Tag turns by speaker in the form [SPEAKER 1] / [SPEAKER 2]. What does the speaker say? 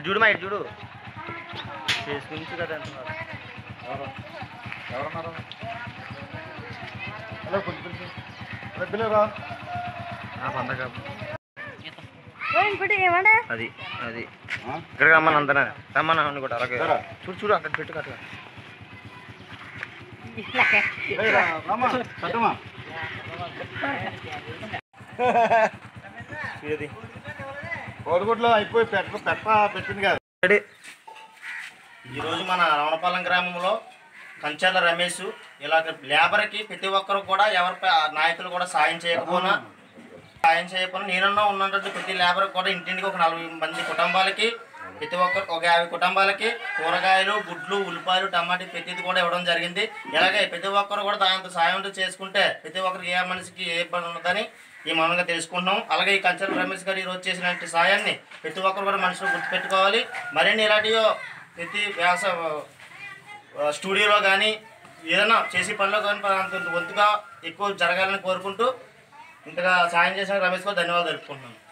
[SPEAKER 1] ఇటు చూడు మా ఇటు చూడు చేసుకుంటు కదా అంటున్నారు
[SPEAKER 2] ఎవరు ఎవరున్నారు హలో కొంచెం పిలిచి అరే పిల్లరా
[SPEAKER 1] ఆ పండగ
[SPEAKER 3] ఇంకోటి ఏమంటే
[SPEAKER 1] అది అది ఇక్కడికి రమ్మని అంతనా రమ్మని అని కూడా అలాగే
[SPEAKER 2] సరే.
[SPEAKER 1] చూడు చూడు అక్కడ పెట్టు కట్టగా
[SPEAKER 2] రామా కట్టమా
[SPEAKER 1] చూడది
[SPEAKER 2] కోడిగుడ్లో అయిపోయి పెట్ట పెట్ట పెట్టింది కదా
[SPEAKER 1] రెడీ
[SPEAKER 4] ఈరోజు మన రమణపాలెం గ్రామంలో కంచెల రమేష్ ఇలా లేబర్కి ప్రతి ఒక్కరు కూడా ఎవరి ప- నాయకులు కూడా సాయం చేయకపోయినా సాయం చేయకపోయినా నేనున్నా ఉన్నటువంటి ప్రతి లేబర్ కూడా ఇంటింటికి ఒక నలభై మంది కుటుంబాలకి ప్రతి ఒక్కరు ఒక యాభై కుటుంబాలకి కూరగాయలు గుడ్లు ఉల్లిపాయలు టమాటీ ప్రతిది కూడా ఇవ్వడం జరిగింది ఇలాగే ప్రతి ఒక్కరు కూడా దాంతో సాయం చేసుకుంటే ప్రతి ఒక్కరికి ఏ మనిషికి ఏ ఇబ్బంది ఉండదని ఈ మౌనంగా తెలుసుకుంటున్నాం అలాగే ఈ కంచెల రమేష్ గారు ఈరోజు చేసినటువంటి సాయాన్ని ప్రతి ఒక్కరు కూడా మనుషులు గుర్తుపెట్టుకోవాలి మరిన్ని ఇలాంటివి ప్రతి వ్యాస ఆ, స్టూడియోలో కానీ ఏదైనా చేసే పనిలో కానీ అంత వంతుగా ఎక్కువ జరగాలని కోరుకుంటూ ఇంతగా సాయం చేసిన రమేష్ గారు ధన్యవాదాలు తెలుపుకుంటున్నాను